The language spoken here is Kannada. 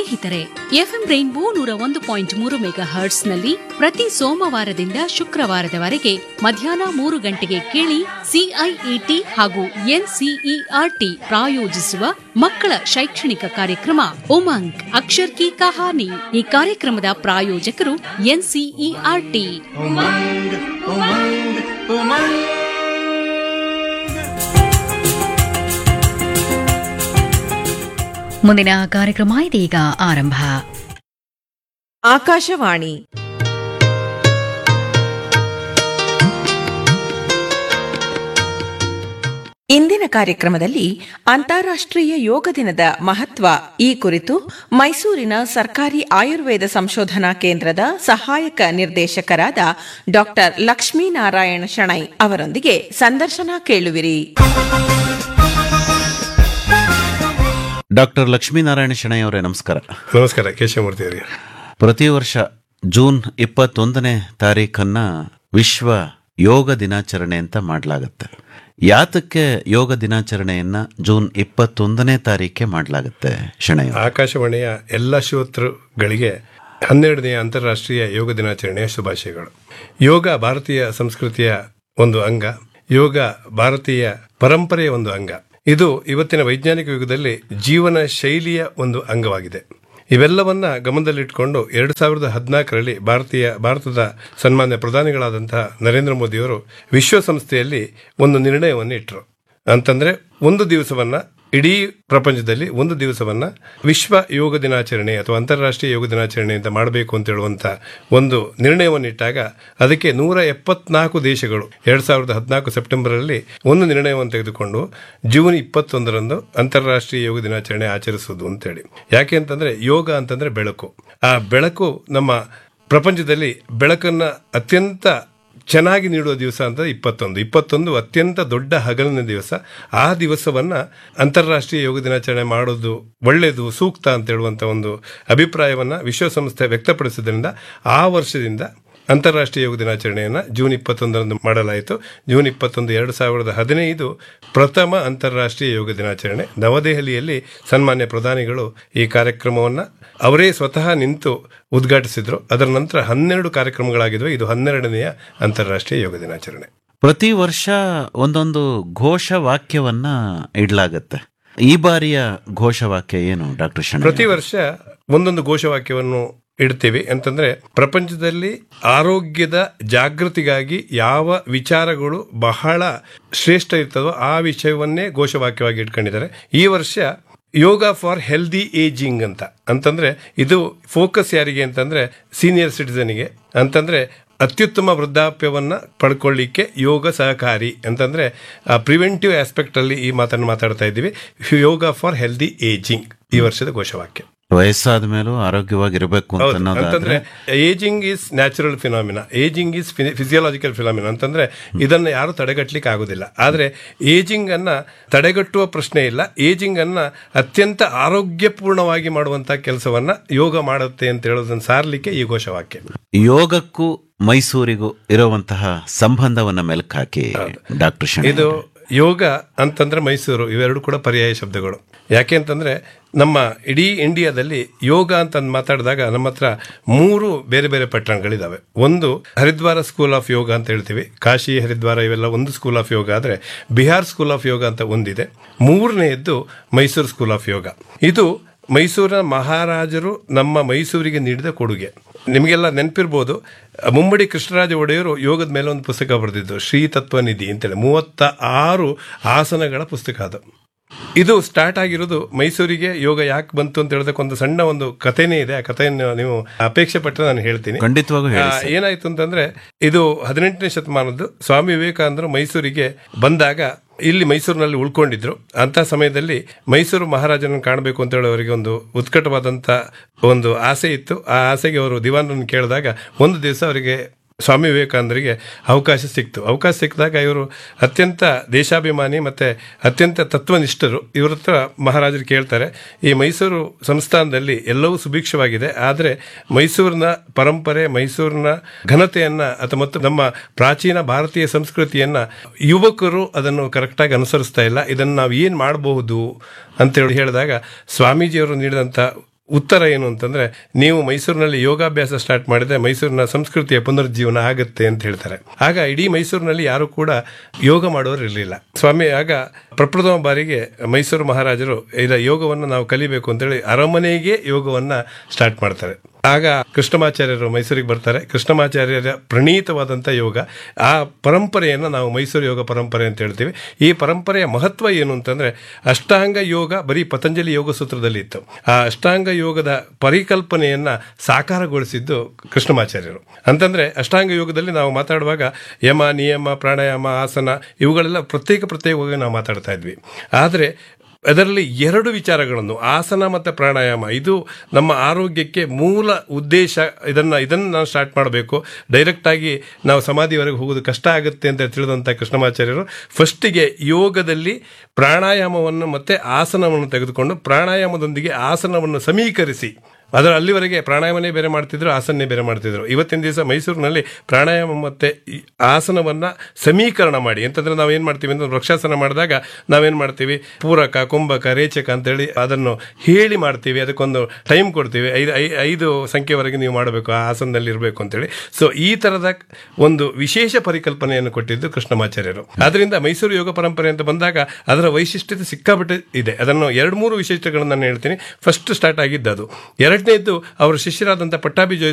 ಸ್ನೇಹಿತರೆ ಎಫ್ಎಂ ರೈನ್ಬೋ ನೂರ ಒಂದು ಪಾಯಿಂಟ್ ಮೂರು ಮೆಗಾ ಹರ್ಟ್ಸ್ನಲ್ಲಿ ಪ್ರತಿ ಸೋಮವಾರದಿಂದ ಶುಕ್ರವಾರದವರೆಗೆ ಮಧ್ಯಾಹ್ನ ಮೂರು ಗಂಟೆಗೆ ಕೇಳಿ ಸಿಐಇಟಿ ಹಾಗೂ ಎನ್ಸಿಇಆರ್ಟಿ ಪ್ರಾಯೋಜಿಸುವ ಮಕ್ಕಳ ಶೈಕ್ಷಣಿಕ ಕಾರ್ಯಕ್ರಮ ಉಮಂಗ್ ಅಕ್ಷರ್ ಕಿ ಕಹಾನಿ ಈ ಕಾರ್ಯಕ್ರಮದ ಪ್ರಾಯೋಜಕರು ಎನ್ಸಿಇಆರ್ಟಿ ಉಮಂಗ್ ಉಮಂಗ್ ಉಮಂಗ್ ಮುಂದಿನ ಕಾರ್ಯಕ್ರಮ ಇದೀಗ ಆರಂಭ ಆಕಾಶವಾಣಿ ಇಂದಿನ ಕಾರ್ಯಕ್ರಮದಲ್ಲಿ ಅಂತಾರಾಷ್ಟ್ರೀಯ ಯೋಗ ದಿನದ ಮಹತ್ವ ಈ ಕುರಿತು ಮೈಸೂರಿನ ಸರ್ಕಾರಿ ಆಯುರ್ವೇದ ಸಂಶೋಧನಾ ಕೇಂದ್ರದ ಸಹಾಯಕ ನಿರ್ದೇಶಕರಾದ ಡಾಕ್ಟರ್ ಲಕ್ಷ್ಮೀನಾರಾಯಣ ಶಣೈ ಅವರೊಂದಿಗೆ ಸಂದರ್ಶನ ಕೇಳುವಿರಿ ಡಾಕ್ಟರ್ ಲಕ್ಷ್ಮೀನಾರಾಯಣ ಶೆಣೈ ಅವರೇ ನಮಸ್ಕಾರ ನಮಸ್ಕಾರ ಕೇಶವಮೂರ್ತಿ ಅವರಿಗೆ ಪ್ರತಿ ವರ್ಷ ಜೂನ್ ಇಪ್ಪತ್ತೊಂದನೇ ತಾರೀಖನ್ನ ವಿಶ್ವ ಯೋಗ ದಿನಾಚರಣೆ ಅಂತ ಮಾಡಲಾಗುತ್ತೆ ಯಾತಕ್ಕೆ ಯೋಗ ದಿನಾಚರಣೆಯನ್ನ ಜೂನ್ ಇಪ್ಪತ್ತೊಂದನೇ ತಾರೀಕೆ ಮಾಡಲಾಗುತ್ತೆ ಶೆಣೈ ಅವರೇ? ಆಕಾಶವಾಣಿಯ ಎಲ್ಲ ಶ್ರೋತೃಗಳಿಗೆ ಹನ್ನೆರಡನೆಯ ಅಂತಾರಾಷ್ಟ್ರೀಯ ಯೋಗ ದಿನಾಚರಣೆಯ ಶುಭಾಶಯಗಳು ಯೋಗ ಭಾರತೀಯ ಸಂಸ್ಕೃತಿಯ ಒಂದು ಅಂಗ ಯೋಗ ಭಾರತೀಯ ಪರಂಪರೆಯ ಒಂದು ಅಂಗ ಇದು ಇವತ್ತಿನ ವೈಜ್ಞಾನಿಕ ಯುಗದಲ್ಲಿ ಜೀವನ ಶೈಲಿಯ ಒಂದು ಅಂಗವಾಗಿದೆ ಇವೆಲ್ಲವನ್ನ ಗಮನದಲ್ಲಿಟ್ಟುಕೊಂಡು ಎರಡು ಸಾವಿರದ ಹದಿನಾಲ್ಕರಲ್ಲಿ ಭಾರತೀಯ ಭಾರತದ ಸನ್ಮಾನ್ಯ ಪ್ರಧಾನಿಗಳಾದಂತಹ ನರೇಂದ್ರ ಮೋದಿಯವರು ವಿಶ್ವಸಂಸ್ಥೆಯಲ್ಲಿ ಒಂದು ನಿರ್ಣಯವನ್ನು ಇಟ್ಟರು ಅಂತಂದ್ರೆ ಒಂದು ದಿವಸವನ್ನ ಇಡೀ ಪ್ರಪಂಚದಲ್ಲಿ ಒಂದು ದಿವಸವನ್ನ ವಿಶ್ವ ಯೋಗ ದಿನಾಚರಣೆ ಅಥವಾ ಅಂತಾರಾಷ್ಟ್ರೀಯ ಯೋಗ ದಿನಾಚರಣೆ ಅಂತ ಮಾಡಬೇಕು ಅಂತ ಹೇಳುವಂತ ಒಂದು ನಿರ್ಣಯವನ್ನು ಇಟ್ಟಾಗ ಅದಕ್ಕೆ ನೂರ ಎಪ್ಪತ್ನಾಲ್ಕು ದೇಶಗಳು ಎರಡ್ ಸಾವಿರದ ಹದಿನಾಲ್ಕು ಸೆಪ್ಟೆಂಬರ್ ಅಲ್ಲಿ ಒಂದು ನಿರ್ಣಯವನ್ನು ತೆಗೆದುಕೊಂಡು ಜೂನ್ ಇಪ್ಪತ್ತೊಂದರಂದು ಅಂತಾರಾಷ್ಟ್ರೀಯ ಯೋಗ ದಿನಾಚರಣೆ ಆಚರಿಸುವುದು ಅಂತೇಳಿ ಯಾಕೆ ಅಂತಂದ್ರೆ ಯೋಗ ಅಂತಂದ್ರೆ ಬೆಳಕು ಆ ಬೆಳಕು ನಮ್ಮ ಪ್ರಪಂಚದಲ್ಲಿ ಬೆಳಕನ್ನ ಅತ್ಯಂತ ಚೆನ್ನಾಗಿ ನೀಡುವ ದಿವಸ ಅಂತ ಇಪ್ಪತ್ತೊಂದು ಇಪ್ಪತ್ತೊಂದು ಅತ್ಯಂತ ದೊಡ್ಡ ಹಗಲಿನ ದಿವಸ ಆ ದಿವಸವನ್ನ ಅಂತಾರಾಷ್ಟ್ರೀಯ ಯೋಗ ದಿನಾಚರಣೆ ಮಾಡೋದು ಒಳ್ಳೆಯದು ಸೂಕ್ತ ಅಂತ ಹೇಳುವಂತ ಒಂದು ಅಭಿಪ್ರಾಯವನ್ನ ವಿಶ್ವಸಂಸ್ಥೆ ವ್ಯಕ್ತಪಡಿಸಿದ್ರಿಂದ ಆ ವರ್ಷದಿಂದ ಅಂತಾರಾಷ್ಟ್ರೀಯ ಯೋಗ ದಿನಾಚರಣೆಯನ್ನು ಜೂನ್ ಇಪ್ಪತ್ತೊಂದರಂದು ಮಾಡಲಾಯಿತು ಜೂನ್ ಇಪ್ಪತ್ತೊಂದು ಎರಡು ಸಾವಿರದ ಹದಿನೈದು ಪ್ರಥಮ ಅಂತಾರಾಷ್ಟ್ರೀಯ ಯೋಗ ದಿನಾಚರಣೆ ನವದೆಹಲಿಯಲ್ಲಿ ಸನ್ಮಾನ್ಯ ಪ್ರಧಾನಿಗಳು ಈ ಕಾರ್ಯಕ್ರಮವನ್ನು ಅವರೇ ಸ್ವತಃ ನಿಂತು ಉದ್ಘಾಟಿಸಿದ್ರು ಅದರ ನಂತರ ಹನ್ನೆರಡು ಕಾರ್ಯಕ್ರಮಗಳಾಗಿದ್ವು ಇದು ಹನ್ನೆರಡನೆಯ ಅಂತಾರಾಷ್ಟ್ರೀಯ ಯೋಗ ದಿನಾಚರಣೆ ಪ್ರತಿ ವರ್ಷ ಒಂದೊಂದು ಘೋಷವಾಕ್ಯವನ್ನ ಇಡ್ಲಾಗತ್ತೆ ಈ ಬಾರಿಯ ಘೋಷವಾಕ್ಯ ಏನು ಡಾಕ್ಟರ್ ಶೆಣೈ ಪ್ರತಿ ವರ್ಷ ಒಂದೊಂದು ಘೋಷವಾಕ್ಯವನ್ನು ಇಡ್ತೀವಿ ಅಂತಂದ್ರೆ ಪ್ರಪಂಚದಲ್ಲಿ ಆರೋಗ್ಯದ ಜಾಗೃತಿಗಾಗಿ ಯಾವ ವಿಚಾರಗಳು ಬಹಳ ಶ್ರೇಷ್ಠ ಇರ್ತದೋ ಆ ವಿಷಯವನ್ನೇ ಘೋಷವಾಕ್ಯವಾಗಿ ಇಟ್ಕೊಂಡಿದ್ದಾರೆ ಈ ವರ್ಷ ಯೋಗ ಫಾರ್ ಹೆಲ್ದಿ ಏಜಿಂಗ್ ಅಂತ ಅಂತಂದ್ರೆ ಇದು ಫೋಕಸ್ ಯಾರಿಗೆ ಅಂತಂದ್ರೆ ಸೀನಿಯರ್ ಸಿಟಿಸನ್ಗೆ ಅಂತಂದ್ರೆ ಅತ್ಯುತ್ತಮ ವೃದ್ಧಾಪ್ಯವನ್ನ ಪಡ್ಕೊಳ್ಳಿಕ್ಕೆ ಯೋಗ ಸಹಕಾರಿ ಅಂತಂದ್ರೆ ಪ್ರಿವೆಂಟಿವ್ ಆಸ್ಪೆಕ್ಟ್ ಅಲ್ಲಿ ಈ ಮಾತನ್ನು ಮಾತಾಡ್ತಾ ಇದ್ದೀವಿ ಯೋಗ ಫಾರ್ ಹೆಲ್ದಿ ಏಜಿಂಗ್ ಈ ವರ್ಷದ ಘೋಷವಾಕ್ಯ ವಯಸ್ಸಾದ ಮೇಲೂ ಆರೋಗ್ಯವಾಗಿರ್ಬೇಕು ಅಂತ ಹೌದು ಅನ್ನೋದಾದ್ರೆ ಅಂತಂದ್ರೆ ageing is natural phenomena ageing is physiological phenomena ಅಂತಂದ್ರೆ ಇದನ್ನ ಯಾರು ತಡೆಗಟ್ಟಲಿಕ್ಕೆ ಆಗುದಿಲ್ಲ ಆದ್ರೆ ಏಜಿಂಗ್ ಅನ್ನ ತಡೆಗಟ್ಟುವ ಪ್ರಶ್ನೆ ಇಲ್ಲ ಏಜಿಂಗ್ ಅನ್ನ ಅತ್ಯಂತ ಆರೋಗ್ಯಪೂರ್ಣವಾಗಿ ಮಾಡುವಂತ ಕೆಲಸವನ್ನ ಯೋಗ ಮಾಡುತ್ತೆ ಅಂತ ಹೇಳೋದನ್ನ ಸಾರ್ಲಿಕ್ಕೆ ಈ ಘೋಷವಾಕ್ಯ ಯೋಗಕ್ಕೂ ಮೈಸೂರಿಗೂ ಇರುವಂತಹ ಸಂಬಂಧವನ್ನ ಮೆಲುಕು ಹಾಕಿ ಡಾಕ್ಟರ್ ಶೆಣೈ ಇದು ಅವರೇ. ಯೋಗ ಅಂತಂದ್ರೆ ಮೈಸೂರು ಇವೆರಡು ಕೂಡ ಪರ್ಯಾಯ ಶಬ್ದಗಳು ಯಾಕೆ ಅಂತಂದ್ರೆ ನಮ್ಮ ಇಡೀ ಇಂಡಿಯಾದಲ್ಲಿ ಯೋಗ ಅಂತ ಮಾತಾಡಿದಾಗ ನಮ್ಮ ಹತ್ರ ಮೂರು ಬೇರೆ ಬೇರೆ ಪಟ್ಟಣಗಳಿದಾವೆ ಒಂದು ಹರಿದ್ವಾರ ಸ್ಕೂಲ್ ಆಫ್ ಯೋಗ ಅಂತ ಹೇಳ್ತೀವಿ ಕಾಶಿ ಹರಿದ್ವಾರ ಇವೆಲ್ಲ ಒಂದು ಸ್ಕೂಲ್ ಆಫ್ ಯೋಗ ಆದ್ರೆ ಬಿಹಾರ್ ಸ್ಕೂಲ್ ಆಫ್ ಯೋಗ ಅಂತ ಒಂದಿದೆ ಮೂರನೆಯದ್ದು ಮೈಸೂರು ಸ್ಕೂಲ್ ಆಫ್ ಯೋಗ ಇದು ಮೈಸೂರಿನ ಮಹಾರಾಜರು ನಮ್ಮ ಮೈಸೂರಿಗೆ ನೀಡಿದ ಕೊಡುಗೆ ನಿಮಗೆಲ್ಲ ನೆನಪಿರ್ಬೋದು ಮುಮ್ಮಡಿ ಕೃಷ್ಣರಾಜ ಒಡೆಯರು ಯೋಗದ ಮೇಲೆ ಒಂದು ಪುಸ್ತಕ ಬರೆದಿದ್ದು ಶ್ರೀ ತತ್ವನಿಧಿ ಅಂತೇಳಿ ಮೂವತ್ತ ಆರು ಆಸನಗಳ ಪುಸ್ತಕ ಅದು ಇದು ಸ್ಟಾರ್ಟ್ ಆಗಿರೋದು ಮೈಸೂರಿಗೆ ಯೋಗ ಯಾಕೆ ಬಂತು ಅಂತ ಹೇಳೋದಕ್ಕೆ ಒಂದು ಸಣ್ಣ ಒಂದು ಕಥೆನೇ ಇದೆ ಆ ಕಥೆಯನ್ನು ನೀವು ಅಪೇಕ್ಷೆ ಪಟ್ಟರೆ ನಾನು ಹೇಳ್ತೀನಿ ಖಂಡಿತವಾಗೂ ಹೇಳಿ ಆ, ಏನಾಯ್ತು ಅಂತಂದ್ರೆ ಇದು ಹದಿನೆಂಟನೇ ಶತಮಾನದ್ದು ಸ್ವಾಮಿ ವಿವೇಕಾನಂದರು ಮೈಸೂರಿಗೆ ಬಂದಾಗ ಇಲ್ಲಿ ಮೈಸೂರಿನಲ್ಲಿ ಉಳ್ಕೊಂಡಿದ್ರು ಅಂತ ಸಮಯದಲ್ಲಿ ಮೈಸೂರು ಮಹಾರಾಜನನ್ನು ಕಾಣಬೇಕು ಅಂತ ಹೇಳಿ ಅವರಿಗೆ ಒಂದು ಉತ್ಕಟವಾದಂತ ಒಂದು ಆಸೆ ಇತ್ತು ಆ ಆಸೆಗೆ ಅವರು ದಿವಾನರನ್ನು ಕೇಳಿದಾಗ ಒಂದು ದಿವಸ ಅವರಿಗೆ ಸ್ವಾಮಿ ವಿವೇಕಾನಂದರಿಗೆ ಅವಕಾಶ ಸಿಕ್ತು ಅವಕಾಶ ಸಿಕ್ಕಿದಾಗ ಇವರು ಅತ್ಯಂತ ದೇಶಾಭಿಮಾನಿ ಮತ್ತೆ ಅತ್ಯಂತ ತತ್ವನಿಷ್ಠರು ಇವ್ರ ಹತ್ರ ಮಹಾರಾಜರು ಕೇಳ್ತಾರೆ ಈ ಮೈಸೂರು ಸಂಸ್ಥಾನದಲ್ಲಿ ಎಲ್ಲವೂ ಸುಭಿಕ್ಷವಾಗಿದೆ ಆದರೆ ಮೈಸೂರಿನ ಪರಂಪರೆ ಮೈಸೂರಿನ ಘನತೆಯನ್ನ ಅಥವಾ ಮತ್ತು ನಮ್ಮ ಪ್ರಾಚೀನ ಭಾರತೀಯ ಸಂಸ್ಕೃತಿಯನ್ನ ಯುವಕರು ಅದನ್ನು ಕರೆಕ್ಟಾಗಿ ಅನುಸರಿಸ್ತಾ ಇಲ್ಲ ಇದನ್ನು ನಾವು ಏನು ಮಾಡಬಹುದು ಅಂತೇಳಿ ಹೇಳಿದಾಗ ಸ್ವಾಮೀಜಿಯವರು ನೀಡಿದಂಥ ಉತ್ತರ ಏನು ಅಂತಂದ್ರೆ ನೀವು ಮೈಸೂರಿನಲ್ಲಿ ಯೋಗಾಭ್ಯಾಸ ಸ್ಟಾರ್ಟ್ ಮಾಡಿದ್ರೆ ಮೈಸೂರಿನ ಸಂಸ್ಕೃತಿಯ ಪುನರುಜ್ಜೀವನ ಆಗುತ್ತೆ ಅಂತ ಹೇಳ್ತಾರೆ ಆಗ ಇಡೀ ಮೈಸೂರಿನಲ್ಲಿ ಯಾರು ಕೂಡ ಯೋಗ ಮಾಡೋರು ಇರಲಿಲ್ಲ ಸ್ವಾಮಿ ಆಗ ಪ್ರಪ್ರಥಮ ಬಾರಿಗೆ ಮೈಸೂರು ಮಹಾರಾಜರು ಇದ ಯೋಗವನ್ನು ನಾವು ಕಲಿಬೇಕು ಅಂತೇಳಿ ಅರಮನೆಗೆ ಯೋಗವನ್ನ ಸ್ಟಾರ್ಟ್ ಮಾಡ್ತಾರೆ ಆಗ ಕೃಷ್ಣಮಾಚಾರ್ಯರು ಮೈಸೂರಿಗೆ ಬರ್ತಾರೆ ಕೃಷ್ಣಮಾಚಾರ್ಯರ ಪ್ರಣೀತವಾದಂಥ ಯೋಗ ಆ ಪರಂಪರೆಯನ್ನು ನಾವು ಮೈಸೂರು ಯೋಗ ಪರಂಪರೆ ಅಂತ ಹೇಳ್ತೀವಿ ಈ ಪರಂಪರೆಯ ಮಹತ್ವ ಏನು ಅಂತಂದ್ರೆ ಅಷ್ಟಾಂಗ ಯೋಗ ಬರೀ ಪತಂಜಲಿ ಯೋಗ ಸೂತ್ರದಲ್ಲಿ ಇತ್ತು ಆ ಅಷ್ಟಾಂಗ ಯೋಗದ ಪರಿಕಲ್ಪನೆಯನ್ನ ಸಾಕಾರಗೊಳಿಸಿದ್ದು ಕೃಷ್ಣಮಾಚಾರ್ಯರು ಅಂತಂದ್ರೆ ಅಷ್ಟಾಂಗ ಯೋಗದಲ್ಲಿ ನಾವು ಮಾತಾಡುವಾಗ ಯಮ ನಿಯಮ ಪ್ರಾಣಾಯಾಮ ಆಸನ ಇವುಗಳೆಲ್ಲ ಪ್ರತ್ಯೇಕ ಪ್ರತ್ಯೇಕವಾಗಿ ನಾವು ಮಾತಾಡ್ತಾ ಇದ್ವಿ ಆದರೆ ಅದರಲ್ಲಿ ಎರಡು ವಿಚಾರಗಳನ್ನು ಆಸನ ಮತ್ತು ಪ್ರಾಣಾಯಾಮ ಇದು ನಮ್ಮ ಆರೋಗ್ಯಕ್ಕೆ ಮೂಲ ಉದ್ದೇಶ ಇದನ್ನ ಇದನ್ನು ನಾವು ಸ್ಟಾರ್ಟ್ ಮಾಡಬೇಕು ಡೈರೆಕ್ಟ್ ಆಗಿ ನಾವು ಸಮಾಧಿವರೆಗೆ ಹೋಗೋದು ಕಷ್ಟ ಆಗುತ್ತೆ ಅಂತ ತಿಳಿದಂಥ ಕೃಷ್ಣಮಾಚಾರ್ಯರು ಫಸ್ಟಿಗೆ ಯೋಗದಲ್ಲಿ ಪ್ರಾಣಾಯಾಮವನ್ನು ಮತ್ತೆ ಆಸನವನ್ನು ತೆಗೆದುಕೊಂಡು ಪ್ರಾಣಾಯಾಮದೊಂದಿಗೆ ಆಸನವನ್ನು ಸಮೀಕರಿಸಿ ಅದರ ಅಲ್ಲಿವರೆಗೆ ಪ್ರಾಣಾಯಾಮನೇ ಬೇರೆ ಮಾಡ್ತಿದ್ರು ಆಸನನೇ ಬೇರೆ ಮಾಡ್ತಿದ್ರು ಇವತ್ತಿನ ದಿವಸ ಮೈಸೂರಿನಲ್ಲಿ ಪ್ರಾಣಾಯಾಮ ಮತ್ತೆ ಈ ಆಸನವನ್ನ ಸಮೀಕರಣ ಮಾಡಿ ಅಂತಂದ್ರೆ ನಾವು ಏನ್ ಮಾಡ್ತೀವಿ ಅಂದ್ರೆ ವೃಕ್ಷಾಸನ ಮಾಡಿದಾಗ ನಾವೇನ್ ಮಾಡ್ತೀವಿ ಪೂರಕ ಕುಂಭಕ ರೇಚಕ ಅಂತೇಳಿ ಅದನ್ನು ಹೇಳಿ ಮಾಡ್ತೀವಿ ಅದಕ್ಕೊಂದು ಟೈಮ್ ಕೊಡ್ತೀವಿ ಐದು ಐ- ಐದು ಸಂಖ್ಯೆವರೆಗೆ ನೀವು ಮಾಡಬೇಕು ಆ ಆಸನದಲ್ಲಿ ಇರಬೇಕು ಅಂತೇಳಿ ಸೊ ಈ ತರದ ಒಂದು ವಿಶೇಷ ಪರಿಕಲ್ಪನೆಯನ್ನು ಕೊಟ್ಟಿದ್ದು ಕೃಷ್ಣಮಾಚಾರ್ಯರು ಅದರಿಂದ ಮೈಸೂರು ಯೋಗ ಪರಂಪರೆ ಅಂತ ಬಂದಾಗ ಅದರ ವೈಶಿಷ್ಟ್ಯತೆ ಸಿಕ್ಕಾಪಟ್ಟೆ ಇದೆ ಅದನ್ನು ಎರಡು ಮೂರು ವಿಶೇಷಗಳನ್ನು ನಾನು ಹೇಳ್ತೀನಿ ಫಸ್ಟ್ ಸ್ಟಾರ್ಟ್ ಆಗಿದ್ದು ಅದು ಎರಡನೇದ್ದು ಅವರ ಶಿಷ್ಯರಾದಂಥ ಪಟ್ಟಾಭಿ ಜೋಯಿಸ್